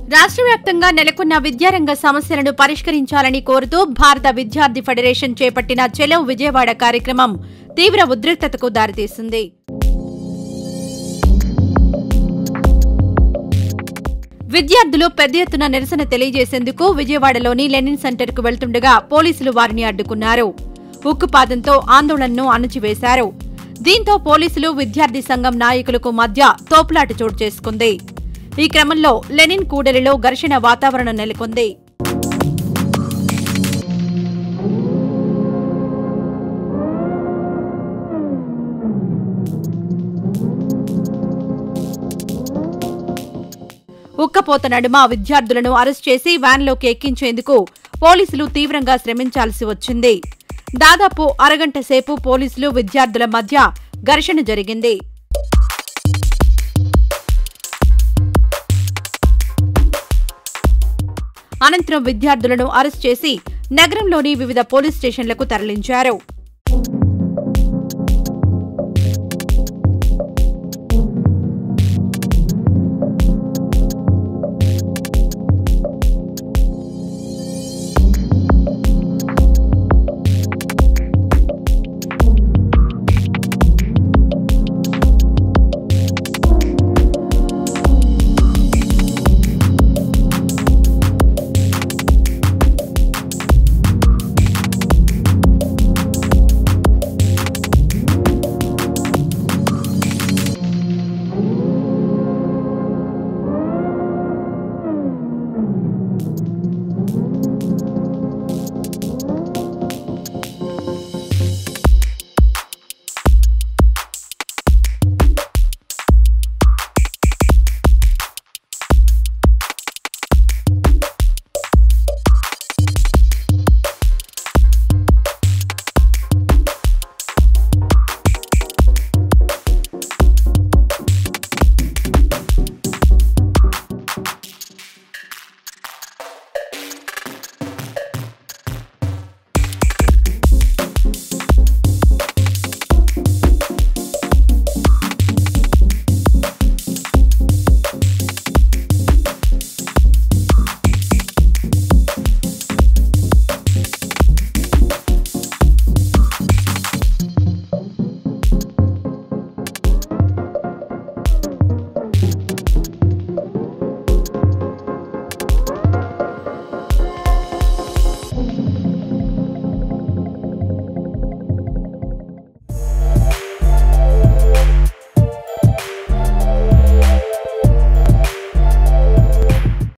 రాష్ట్ర వ్యాప్తంగా నెలకొన్న విద్యారంగ సమస్యలను పరిష్కరించాలని కోరుతూ భారత విద్యార్థి ఫెడరేషన్ చేపట్టిన చెలో విజయవాడ కార్యక్రమం తీవ్ర ఉద్రిక్తతకు దారితీసింది విద్యార్థులు పెద్ద ఎత్తున నిరసన తెలియజేసేందుకు విజయవాడలోని లెనిన్ సెంటర్కు వెళ్తుండగా పోలీసులు వారిని అడ్డుకున్నారు ఉక్కుపాదంతో ఆందోళనను అణచివేశారు దీంతో పోలీసులు విద్యార్థి సంఘం నాయకులకు మధ్య తోపులాట చోటు చేసుకుంది ఈ క్రమంలో లెనిన్ కూడలిలో ఘర్షణ వాతావరణం నెలకొంది ఉక్కపోత నడుమ విద్యార్థులను అరెస్ట్ చేసి వ్యాన్లోకి ఎక్కించేందుకు పోలీసులు తీవ్రంగా శ్రమించాల్సి వచ్చింది దాదాపు అరగంట సేపు పోలీసులు విద్యార్థుల మధ్య ఘర్షణ జరిగింది అనంతరం విద్యార్థులను అరెస్ట్ చేసి నగరంలోని వివిధ పోలీస్ స్టేషన్లకు తరలించారు